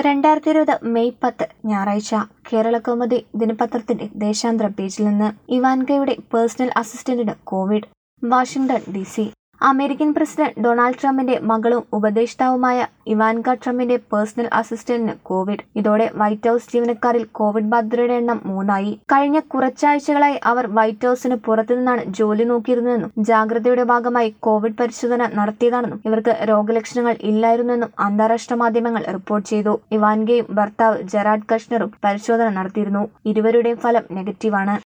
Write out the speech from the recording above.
രണ്ടായിരത്തി ഇരുപത് മെയ് പത്ത് ഞായറാഴ്ച കേരള കൗമുദി ദിനപത്രത്തിന്റെ ദേശാന്തര പേജിൽ നിന്ന് ഇവാൻകയുടെ പേഴ്സണൽ അസിസ്റ്റന്റിന് covid Washington D C American president Donald ട്രംപിന്റെ മകളും ഉപദേഷ്ടാവുമായ ഇവാൻക ട്രംപിന്റെ പേഴ്സണൽ അസിസ്റ്റന്റിന് കോവിഡ് ഇതോടെ വൈറ്റ് ഹൌസ് ജീവനക്കാരിൽ കോവിഡ് ബാധിതരുടെ എണ്ണം മൂന്നായി കഴിഞ്ഞ കുറച്ചാഴ്ചകളായി അവർ വൈറ്റ് ഹൌസിന് പുറത്തുനിന്നാണ് ജോലി നോക്കിയിരുന്നതെന്നും ജാഗ്രതയുടെ ഭാഗമായി കോവിഡ് പരിശോധന നടത്തിയതാണെന്നും ഇവർക്ക് രോഗലക്ഷണങ്ങൾ ഇല്ലായിരുന്നെന്നും അന്താരാഷ്ട്ര മാധ്യമങ്ങൾ റിപ്പോർട്ട് ചെയ്തു ഇവാൻകയും ഭർത്താവ് ജെറാഡ് കഷ്ണറും പരിശോധന നടത്തിയിരുന്നു ഇരുവരുടെയും ഫലം നെഗറ്റീവാണ്